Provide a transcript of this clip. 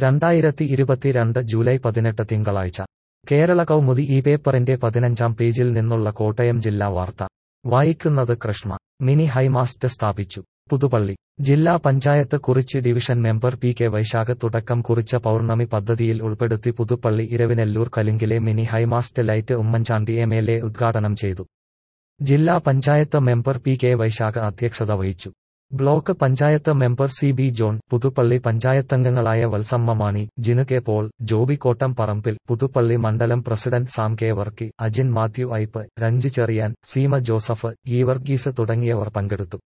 രണ്ടായിരത്തി ഇരുപത്തിരണ്ട് ജൂലൈ പതിനെട്ട് തിങ്കളാഴ്ച കേരള കൗമുദി ഈ പേപ്പറിന്റെ പതിനഞ്ചാം പേജിൽ നിന്നുള്ള കോട്ടയം ജില്ലാ വാർത്ത വായിക്കുന്നത് കൃഷ്ണ മിനി ഹൈമാസ്റ്റ് സ്ഥാപിച്ചു പുതുപ്പള്ളി ജില്ലാ പഞ്ചായത്ത് കുറിച്ച് division member P K Vaishakh തുടക്കം കുറിച്ച പൗർണമി പദ്ധതിയിൽ ഉൾപ്പെടുത്തി Puthuppally ഇരവിനെല്ലൂർ കലിങ്കിലെ mini high mast light Oommen Chandy M L A ഉദ്ഘാടനം ചെയ്തു ജില്ലാ panchayat member P K Vaishakh അധ്യക്ഷത വഹിച്ചു block panchayat member C B John Puthuppally പഞ്ചായത്തംഗങ്ങളായ Valsamma Mani Jinu K Paul Joby കോട്ടം പറമ്പിൽ പുതുപ്പള്ളി മണ്ഡലം president Sam K Varkey Ajin Mathew Ipe Ranju Cherian Seema Joseph Geevarghese തുടങ്ങിയവർ പങ്കെടുത്തു